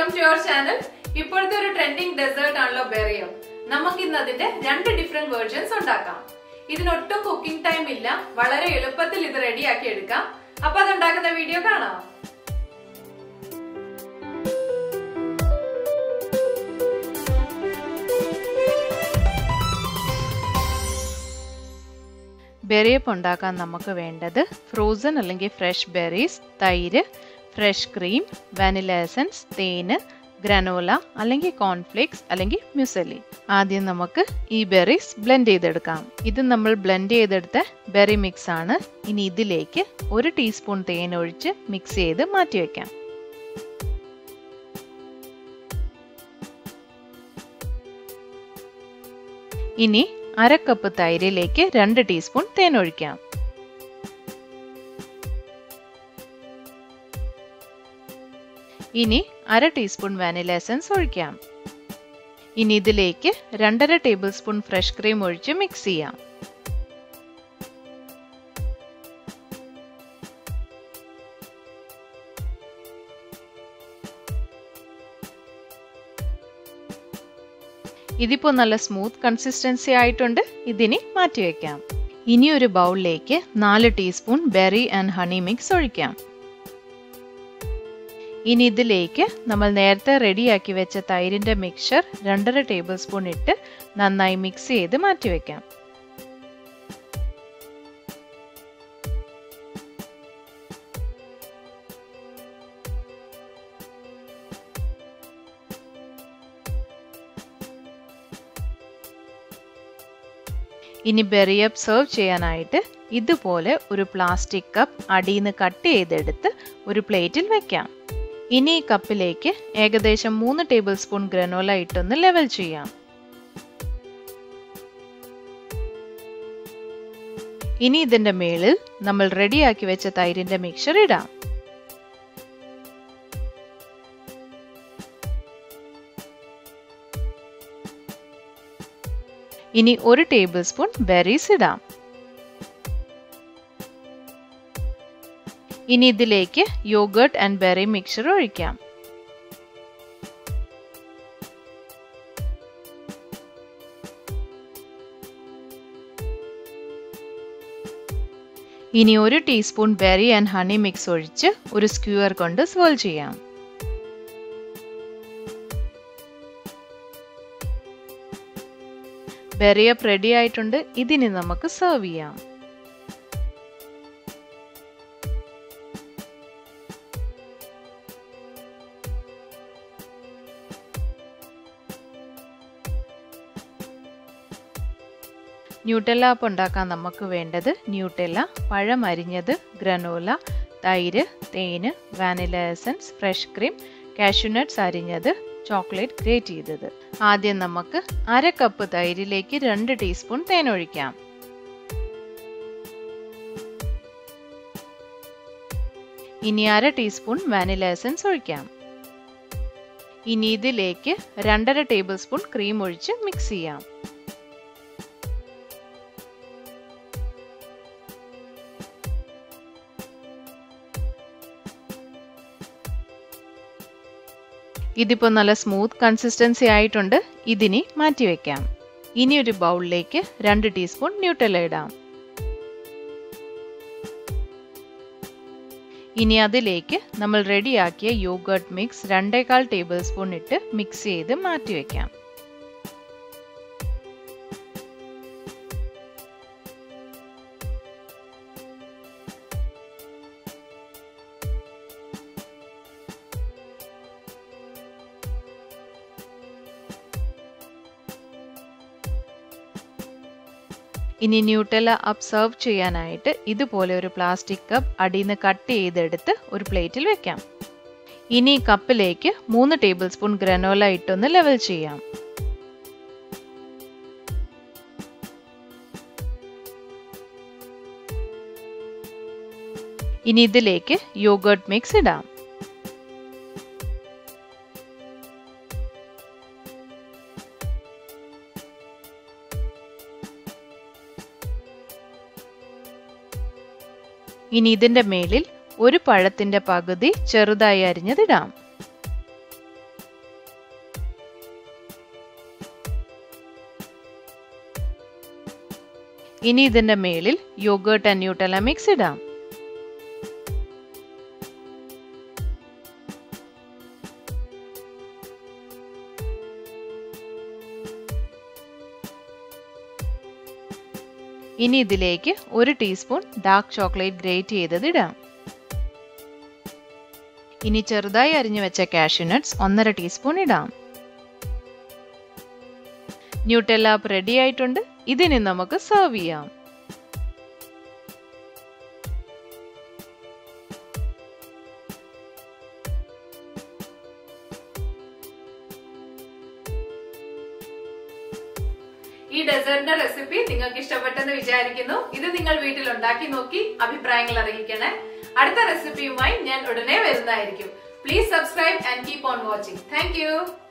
welcome to your channel ഇപ്പോഴത്തെ ഒരു trending desert ആണല്ലോ ബെറിയം നമുക്ക് ഇന്ന് അതിന്റെ രണ്ട് ഡിഫറെന്റ് വേർഷൻസ് ഉണ്ടാക്കാം ഇതിനൊട്ടും കുക്കിംഗ് ടൈം ഇല്ല വളരെ എളുപ്പത്തിൽ ഇത് റെഡിയാക്കി എടുക്കാം അപ്പൊ അത് ഉണ്ടാക്കുന്ന വീഡിയോ കാണാം ബെറിയപ്പ് ഉണ്ടാക്കാൻ നമുക്ക് വേണ്ടത് ഫ്രോസൺ അല്ലെങ്കിൽ ഫ്രഷ് ബെറീസ് തൈര് ഫ്രഷ് ക്രീം വാനില എസൻസ് തേന് ഗ്രനോല അല്ലെങ്കിൽ കോൺഫ്ലേക്സ് അല്ലെങ്കിൽ മ്യൂസലി ആദ്യം നമുക്ക് ഈ ബെറീസ് ബ്ലെൻഡ് ചെയ്തെടുക്കാം ഇത് നമ്മൾ ബ്ലെൻഡ് ചെയ്തെടുത്ത ബെറി മിക്സ് ആണ് ഇനി ഇതിലേക്ക് ഒരു ടീസ്പൂൺ തേൻ ഒഴിച്ച് മിക്സ് ചെയ്ത് മാറ്റിവെക്കാം ഇനി അര കപ്പ് തൈരിലേക്ക് രണ്ട് ടീസ്പൂൺ തേൻ ഒഴിക്കാം ഇനി അര ടീസ്പൂൺ വാനില എസൻസ് ഒഴിക്കാം ഇനി ഇതിലേക്ക് രണ്ടര ടേബിൾ സ്പൂൺ ഫ്രഷ് ക്രീം ഒഴിച്ച് മിക്സ് ചെയ്യാം ഇതിപ്പോൾ നല്ല സ്മൂത്ത് കൺസിസ്റ്റൻസി ആയിട്ടുണ്ട് ഇതിനി മാറ്റിവെക്കാം ഇനി ഒരു ബൗളിലേക്ക് നാല് teaspoon berry and honey mix ഒഴിക്കാം ഇനി ഇതിലേക്ക് നമ്മൾ നേരത്തെ റെഡിയാക്കി വെച്ച തൈരിന്റെ മിക്സർ രണ്ടര ടേബിൾ സ്പൂൺ ഇട്ട് നന്നായി മിക്സ് ചെയ്ത് മാറ്റിവെക്കാം ഇനി ബെറിയപ്പ് സെർവ് ചെയ്യാനായിട്ട് ഇതുപോലെ ഒരു പ്ലാസ്റ്റിക് കപ്പ് അടിയിൽ നിന്ന് കട്ട് ചെയ്തെടുത്ത് ഒരു പ്ലേറ്റിൽ വെക്കാം ഇനി ഈ കപ്പിലേക്ക് ഏകദേശം മൂന്ന് ടേബിൾ സ്പൂൺ ഗ്രനോല ഇട്ടൊന്ന് ലെവൽ ചെയ്യാം ഇനി ഇതിന്റെ മേളിൽ നമ്മൾ റെഡിയാക്കി വെച്ച തൈരിന്റെ മിക്സർ ഇടാം ഇനി ഒരു ടേബിൾ സ്പൂൺ ബെറീസ് ഇടാം ഇനി ഇതിലേക്ക് യോഗർട്ട് ആൻഡ് ബെറി മിക്സർ ഒഴിക്കാം ഇനി ഒരു teaspoon berry and honey mix ഒഴിച്ച് ഒരു സ്ക്യൂർ കൊണ്ട് സോൾവ് ചെയ്യാം ബെറിയപ്പ് റെഡി ആയിട്ടുണ്ട് ഇതിനി നമുക്ക് സെർവ് ചെയ്യാം ന്യൂട്ടെല്ല അപ്പം ഉണ്ടാക്കാൻ നമുക്ക് വേണ്ടത് ന്യൂട്ടെല്ല പഴം അരിഞ്ഞത് ഗ്രനോല തൈര് തേന് vanilla essence fresh cream cashew nuts അരിഞ്ഞത് ചോക്ലേറ്റ് ഗ്രേറ്റ് ചെയ്തത് ആദ്യം നമുക്ക് അര കപ്പ് തൈരിലേക്ക് രണ്ട് ടീസ്പൂൺ തേൻ ഒഴിക്കാം ഇനി അര ടീസ്പൂൺ വാനില എസൻസ് ഒഴിക്കാം ഇനി ഇതിലേക്ക് രണ്ടര ടേബിൾ സ്പൂൺ ക്രീം ഒഴിച്ച് മിക്സ് ചെയ്യാം ഇതിപ്പോൾ നല്ല സ്മൂത്ത് കൺസിസ്റ്റൻസി ആയിട്ടുണ്ട് ഇതിനി മാറ്റിവെക്കാം ഇനി ഒരു ബൗളിലേക്ക് രണ്ട് ടീസ്പൂൺ ന്യൂട്ടെല്ല ഇടാം ഇനി അതിലേക്ക് നമ്മൾ റെഡിയാക്കിയ യോഗർട്ട് മിക്സ് രണ്ടേകാൽ ടേബിൾ സ്പൂൺ ഇട്ട് മിക്സ് ചെയ്ത് മാറ്റിവെക്കാം ഇനി ന്യൂട്ടെല്ല അബ്സർവ് ചെയ്യാനായിട്ട് ഇതുപോലെ ഒരു പ്ലാസ്റ്റിക് കപ്പ് അടിയിൽ നിന്ന് കട്ട് ചെയ്തെടുത്ത് ഒരു പ്ലേറ്റിൽ വെക്കാം ഇനി ഈ കപ്പിലേക്ക് മൂന്ന് ടേബിൾ സ്പൂൺ ഗ്രനോല ഇട്ടൊന്ന് ലെവൽ ചെയ്യാം ഇനി ഇതിലേക്ക് യോഗർട്ട് മിക്സ് ഇടാം ഇനി ഇതിന്റെ മേലിൽ ഒരു പഴത്തിന്റെ പകുതി ചെറുതായി അരിഞ്ഞതിടാം ഇനി ഇതിന്റെ മേളിൽ യോഗേർട്ട് ആൻഡ് ന്യൂട്ടല മിക്സ് ഇടാം ഇനി ഇതിലേക്ക് ഒരു ടീസ്പൂൺ ഡാർക്ക് ചോക്ലേറ്റ് ഗ്രേറ്റ് ചെയ്തത് ഇടാം ഇനി ചെറുതായി അരിഞ്ഞു വെച്ച കാഷ്യൂനട്ട്സ് ഒന്നര ടീസ്പൂൺ ഇടാം ന്യൂട്ടെല്ല റെഡി ആയിട്ടുണ്ട് ഇതിന് നമുക്ക് സെർവ് ചെയ്യാം ഈ ഡെസേർട്ടിന്റെ റെസിപ്പി നിങ്ങൾക്ക് ഇഷ്ടപ്പെട്ടെന്ന് വിചാരിക്കുന്നു ഇത് നിങ്ങൾ വീട്ടിൽ ഉണ്ടാക്കി നോക്കി അഭിപ്രായങ്ങൾ അറിയിക്കണേ അടുത്ത റെസിപ്പിയുമായി ഞാൻ ഉടനെ വരുന്നതായിരിക്കും please subscribe and keep on watching thank